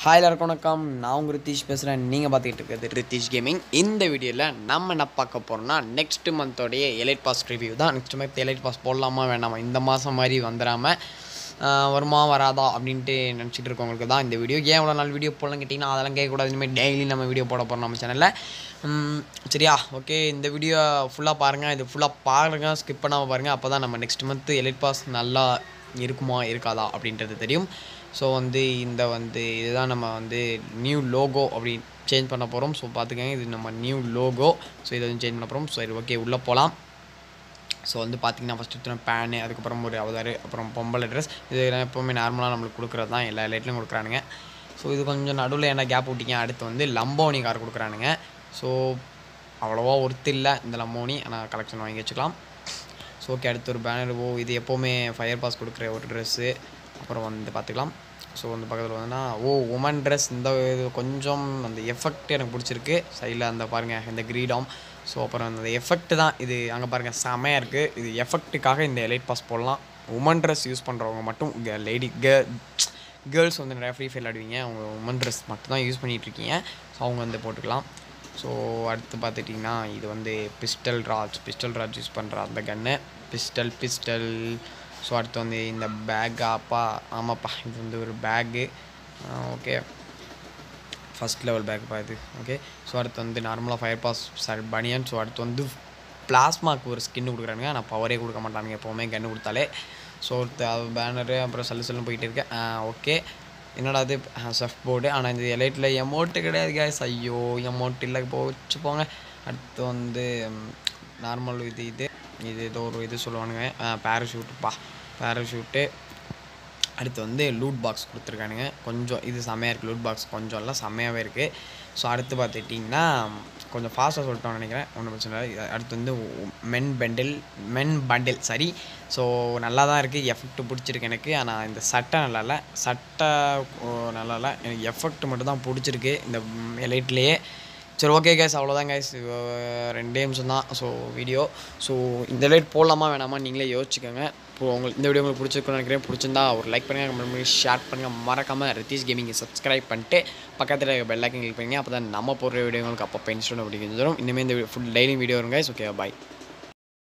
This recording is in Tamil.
ஹாய் எல்லாருக்கும் வணக்கம் நான் உங்கள் ரித்தீஷ் பேசுகிறேன் நீங்கள் பார்த்துக்கிட்டு இருக்கிறது ரித்தீஷ் கேமிங் இந்த வீடியோவில் நம்ம என்ன பார்க்க போகிறோம்னா நெக்ஸ்ட் மந்தோடைய எலைட் பாஸ் ரிவ்யூ தான் நெக்ஸ்ட் மந்த் எலைட் பாஸ் போடலாமா வேணாமா இந்த மாதம் மாதிரி வந்துடாமல் வருமா வராதா அப்படின்ட்டு நினச்சிட்டு இருக்கவங்களுக்கு தான் இந்த வீடியோ ஏன் இவ்வளோ நாள் வீடியோ போடலாம் கேட்டிங்கன்னா அதெல்லாம் கேட்கக்கூடாது இனிமேல் டெய்லி நம்ம வீடியோ போட போகிறோம் நம்ம சேனலில் சரியா ஓகே இந்த வீடியோ ஃபுல்லாக பாருங்கள் இது ஃபுல்லாக பாருங்கள் ஸ்கிப் பண்ணாமல் பாருங்கள் அப்போ தான் நம்ம நெக்ஸ்ட் மந்த்து எலைட் பாஸ் நல்லா இருக்குமா இருக்காதா அப்படின்றது தெரியும் ஸோ வந்து இந்த வந்து இதுதான் நம்ம வந்து நியூ லோகோ அப்படி சேஞ்ச் பண்ண போகிறோம் ஸோ பார்த்துக்கங்க இது நம்ம நியூ லோகோ ஸோ இதை வந்து சேஞ்ச் பண்ண போகிறோம் சரி ஓகே உள்ளே போகலாம் ஸோ வந்து பார்த்திங்கன்னா ஃபஸ்ட்டு எடுத்து பேனு அதுக்கப்புறம் ஒரு அவதார் அப்புறம் பொம்பளை ட்ரெஸ் இது எப்போவுமே நார்மலாக நம்மளுக்கு கொடுக்குறது தான் எல்லா லைட்லையும் கொடுக்குறானுங்க ஸோ இது கொஞ்சம் நடுவில் என்ன கேப் விட்டிங்க அடுத்து வந்து லம்போனி கார் கொடுக்குறானுங்க ஸோ அவ்வளோவா ஒர்த்து இல்லை இந்த லம்போனி ஆனால் கலெக்ஷன் வாங்கி வச்சுக்கலாம் ஸோ ஓகே அடுத்து ஒரு பேனர் ஓ இது எப்போவுமே ஃபயர் பாஸ் கொடுக்குற ஒரு ட்ரெஸ்ஸு அப்புறம் வந்து பார்த்துக்கலாம் ஸோ வந்து பக்கத்தில் வந்துன்னா ஓ உமன் ட்ரெஸ் இந்த இது கொஞ்சம் அந்த எஃபெக்ட் எனக்கு பிடிச்சிருக்கு சைடில் அந்த பாருங்கள் இந்த கிரீடம் ஸோ அப்புறம் அந்த எஃபெக்ட் தான் இது அங்கே பாருங்கள் செமையாக இருக்குது இது எஃபெக்ட்டுக்காக இந்த எலைட் பாஸ் போடலாம் உமன் ட்ரெஸ் யூஸ் பண்ணுறவங்க மட்டும் லேடி கே கேர்ள்ஸ் வந்து நிறையா ஃப்ரீ ஃபயர் ஆடுவீங்க அவங்க உமன் ட்ரெஸ் மட்டும் தான் யூஸ் பண்ணிகிட்ருக்கீங்க ஸோ அவங்க வந்து போட்டுக்கலாம் ஸோ அடுத்து பார்த்துட்டிங்கன்னா இது வந்து pistol Raj pistol Raj use பண்ணுற அந்த கன்று பிஸ்டல் பிஸ்டல் ஸோ அடுத்து வந்து இந்த பேக்காப்பா ஆமாப்பா இது வந்து ஒரு பேக்கு ஓகே ஃபஸ்ட் லெவல் பேக்குப்பா இது ஓகே ஸோ அடுத்து வந்து நார்மலாக ஃபயர் பாஸ் சாரி பனியன் ஸோ அடுத்து வந்து பிளாஸ்மாக்கு ஒரு ஸ்கின் கொடுக்குறானுங்க ஆனால் பவரே கொடுக்க மாட்டானுங்க எப்போவுமே கன்று கொடுத்தாலே ஸோ பேனரு அப்புறம் சல்லு சல்லுன்னு போயிட்டு இருக்கேன் ஓகே என்னடா அது செஃப் போர்டு ஆனால் இந்த எலைட்டில் எமௌண்ட்டு கிடையாது கேஸ் ஐயோ எமௌண்ட் இல்லை போச்சு போங்க அடுத்து வந்து நார்மல் இது இது இது ஏதோ ஒரு இது சொல்லுவானுங்க பேராஷூட்டுப்பா பேராஷூட்டு அடுத்து வந்து லூட் பாக்ஸ் கொடுத்துருக்கானுங்க கொஞ்சம் இது செம்மையாக இருக்குது லூட் பாக்ஸ் கொஞ்சம் இல்லை செம்மையாகவே இருக்குது ஸோ அடுத்து பார்த்துட்டிங்கன்னா கொஞ்சம் ஃபாஸ்ட்டாக சொல்லிட்டோம்னு நினைக்கிறேன் ஒன்றும் பிரச்சனை இல்லை அடுத்து வந்து மென் பண்டில் மென் பண்டில் சரி ஸோ நல்லா தான் இருக்குது எஃபெக்ட் பிடிச்சிருக்கு எனக்கு ஆனால் இந்த சட்டை நல்லா இல்லை சட்டை நல்லா இல்லை எனக்கு எஃபெக்ட் மட்டும் தான் பிடிச்சிருக்கு இந்த எலைட்லேயே சரி ஓகே கேஸ் அவ்வளோதான் கேஸ் ரெண்டே நிமிஷம் தான் ஸோ வீடியோ ஸோ இந்த லைட் போடலாமா வேணாமா நீங்களே யோசிச்சுக்கோங்க இப்போ உங்களுக்கு இந்த வீடியோ உங்களுக்கு பிடிச்சிருக்குன்னு நினைக்கிறேன் பிடிச்சிருந்தா ஒரு லைக் பண்ணுங்கள் கமெண்ட் பண்ணி ஷேர் பண்ணுங்கள் மறக்காமல் ரித்தீஷ் கேமிங்கை சப்ஸ்கிரைப் பண்ணிட்டு பக்கத்தில் பெல் ஐக்கன் கிளிக் பண்ணுங்க அப்போ தான் நம்ம போடுற வீடியோ உங்களுக்கு அப்போ பென்ஷன் அப்படி வரும் இனிமேல் இந்த ஃபுல் டெய்லி வீடியோ வருங்க ஓகே பாய்